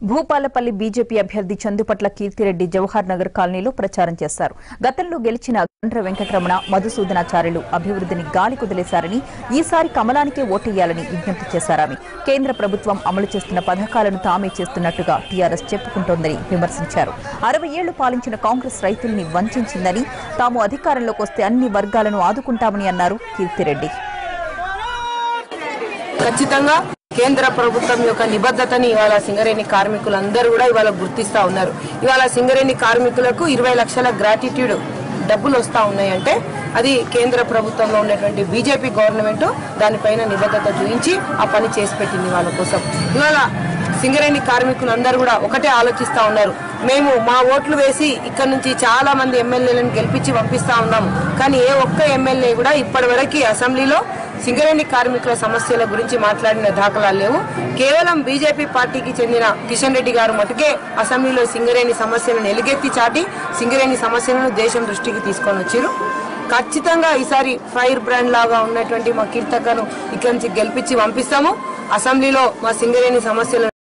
Bhupalpally BJP అభ్యర్థి చందుపట్ల కీర్తిరెడ్డి జవహర్ నగర్ కాలనీలో ప్రచారం చేశారు గతంలో గెలిచిన గండ్ర వెంకటరమణ మధుసూదనాచార్యులు అభివృద్ధిని గాలి కుదిలేశారని ఈసారి కమలానికే ఓటేయాలని విజ్ఞప్తి చేశారామె కేంద్ర ప్రభుత్వం అమలు చేస్తున్న పథకాలను తామే చేస్తున్నట్టుగా టీఆర్ఎస్ చెప్పుకుంటోందని విమర్శించారు అరవై ఏళ్లు పాలించిన కాంగ్రెస్ రైతుల్ని వంచిందని తాము అధికారంలోకి వస్తే అన్ని వర్గాలను ఆదుకుంటామని అన్నారు కీర్తిరెడ్డి ఖచ్చితంగా కేంద్ర ప్రభుత్వం యొక్క నిబద్ధతని ఇవాళ సింగరేణి కార్మికులందరూ కూడా ఇవాళ గుర్తిస్తా ఉన్నారు ఇవాళ సింగరేణి కార్మికులకు ఇరవై లక్షల గ్రాటిట్యూడ్ డబ్బులు వస్తా ఉన్నాయంటే అది కేంద్ర ప్రభుత్వంలో ఉన్నటువంటి బీజేపీ గవర్నమెంట్ దానిపైన నిబద్ధత చూపించి ఆ పని చేసి పెట్టింది వాళ్ళ కోసం ఇవాళ సింగరేణి కార్మికులందరూ కూడా ఒకటే ఆలోచిస్తా ఉన్నారు మేము మా ఓట్లు వేసి ఇక్కడ నుంచి చాలా మంది ఎమ్మెల్యేలను గెలిపించి పంపిస్తా ఉన్నాం కానీ ఏ ఒక్క ఎమ్మెల్యే కూడా ఇప్పటి వరకు అసెంబ్లీలో సింగరేణి కార్మికుల సమస్యల గురించి మాట్లాడిన దాఖలాలు లేవు కేవలం బీజేపీ పార్టీకి చెందిన కిషన్ రెడ్డి గారు మటుకే అసెంబ్లీలో సింగరేణి సమస్యలను ఎలుగెత్తి చాటి సింగరేణి సమస్యలను దేశం దృష్టికి తీసుకొని వచ్చారు ఖచ్చితంగా ఈసారి ఫైర్ బ్రాండ్ లాగా ఉన్నటువంటి మా కీర్తకను ఇక్కడి నుంచి గెలిపించి పంపిస్తాము అసెంబ్లీలో మా సింగరేణి సమస్యలను